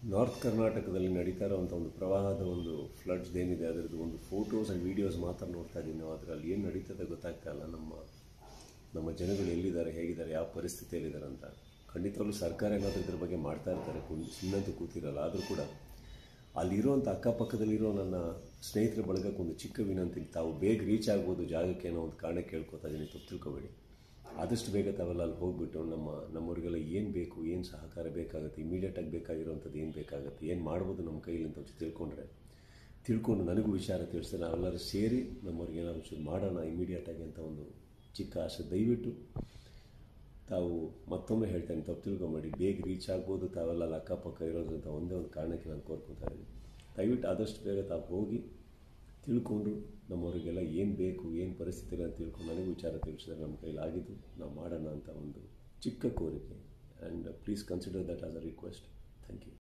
north ಕರ್ನಾಟಕದಲ್ಲಿ ನಡೀತಾ ಇರೋವಂಥ ಒಂದು ಪ್ರವಾಹದ ಒಂದು ಫ್ಲಡ್ಸ್ ಏನಿದೆ ಅದರದ್ದು ಒಂದು ಫೋಟೋಸ್ ಆ್ಯಂಡ್ ವೀಡಿಯೋಸ್ ಮಾತ್ರ ನೋಡ್ತಾ ಇದ್ದೀವಿ ನಾವು ಅದರಲ್ಲಿ ಏನು ನಡೀತದೆ ಗೊತ್ತಾಗ್ತಾ ಇಲ್ಲ ನಮ್ಮ ನಮ್ಮ ಜನಗಳು ಎಲ್ಲಿದ್ದಾರೆ ಹೇಗಿದ್ದಾರೆ ಯಾವ ಪರಿಸ್ಥಿತಿಯಲ್ಲಿದ್ದಾರೆ ಅಂತ ಖಂಡಿತವಾಗ್ಲೂ ಸರ್ಕಾರ ಏನಾದರೂ ಇದ್ರ ಬಗ್ಗೆ ಮಾಡ್ತಾ ಇರ್ತಾರೆ ಕುಂ ಸುಮ್ಮನಂತೂ ಕೂತಿರಲ್ಲ ಆದರೂ ಕೂಡ ಅಲ್ಲಿರುವಂಥ ಅಕ್ಕಪಕ್ಕದಲ್ಲಿರೋ ನನ್ನ ಸ್ನೇಹಿತರ ಬಳಗಕ್ಕೆ ಒಂದು ಚಿಕ್ಕ ವಿನಂತಿ ತಾವು ಬೇಗ ರೀಚ್ ಆಗ್ಬೋದು ಜಾಗಕ್ಕೆ ಅನ್ನೋ ಒಂದು ಕಾರಣ ಕೇಳ್ಕೊತಾ ಇದ್ದೀನಿ ತಪ್ಪು ತಿಳ್ಕೊಬೇಡಿ ಆದಷ್ಟು ಬೇಗ ತಾವೆಲ್ಲ ಅಲ್ಲಿ ಹೋಗ್ಬಿಟ್ಟು ನಮ್ಮ ನಮ್ಮವ್ರಿಗೆಲ್ಲ ಏನು ಬೇಕು ಏನು ಸಹಕಾರ ಬೇಕಾಗುತ್ತೆ ಇಮಿಡಿಯೇಟಾಗಿ ಬೇಕಾಗಿರೋವಂಥದ್ದು ಏನು ಬೇಕಾಗುತ್ತೆ ಏನು ಮಾಡ್ಬೋದು ನಮ್ಮ ಕೈಲಿ ಅಂತ ಒಂಚೂರು ತಿಳ್ಕೊಂಡ್ರೆ ತಿಳ್ಕೊಂಡು ನನಗೂ ವಿಚಾರ ತಿಳಿಸಿದ್ರೆ ನಾವೆಲ್ಲರೂ ಸೇರಿ ನಮ್ಮವ್ರಿಗೆ ಏನಾದ್ರು ಒಂಚೂರು ಮಾಡೋಣ ಇಮಿಡಿಯೇಟಾಗಿ ಅಂತ ಒಂದು ಚಿಕ್ಕ ಆಸೆ ದಯವಿಟ್ಟು ತಾವು ಮತ್ತೊಮ್ಮೆ ಹೇಳ್ತೇನೆ ತಪ್ಪು ತಿಳ್ಕೊಂಬೇಡಿ ಬೇಗ ರೀಚ್ ಆಗ್ಬೋದು ತಾವೆಲ್ಲ ಅಲ್ಲಿ ಅಕ್ಕಪಕ್ಕ ಇರೋದ್ರಿಂದ ಒಂದೇ ಒಂದು ಕಾರಣಕ್ಕೆ ನಾನು ಕೋರ್ಕೊತಾ ಇದ್ದೀನಿ ದಯವಿಟ್ಟು ಆದಷ್ಟು ಬೇಗ ತಾವು ಹೋಗಿ ತಿಳ್ಕೊಂಡು ನಮ್ಮವರಿಗೆಲ್ಲ ಏನು ಬೇಕು ಏನು ಪರಿಸ್ಥಿತಿ ಇಲ್ಲ ಅಂತ ತಿಳ್ಕೊಂಡು ನನಗೂ ವಿಚಾರ ತಿಳಿಸಿದ್ರೆ ನಮ್ಮ ಕೈಲಾಗಿದ್ದು ನಾವು ಮಾಡೋಣ ಅಂತ ಒಂದು ಚಿಕ್ಕ ಕೋರಿಕೆ and please consider that as a request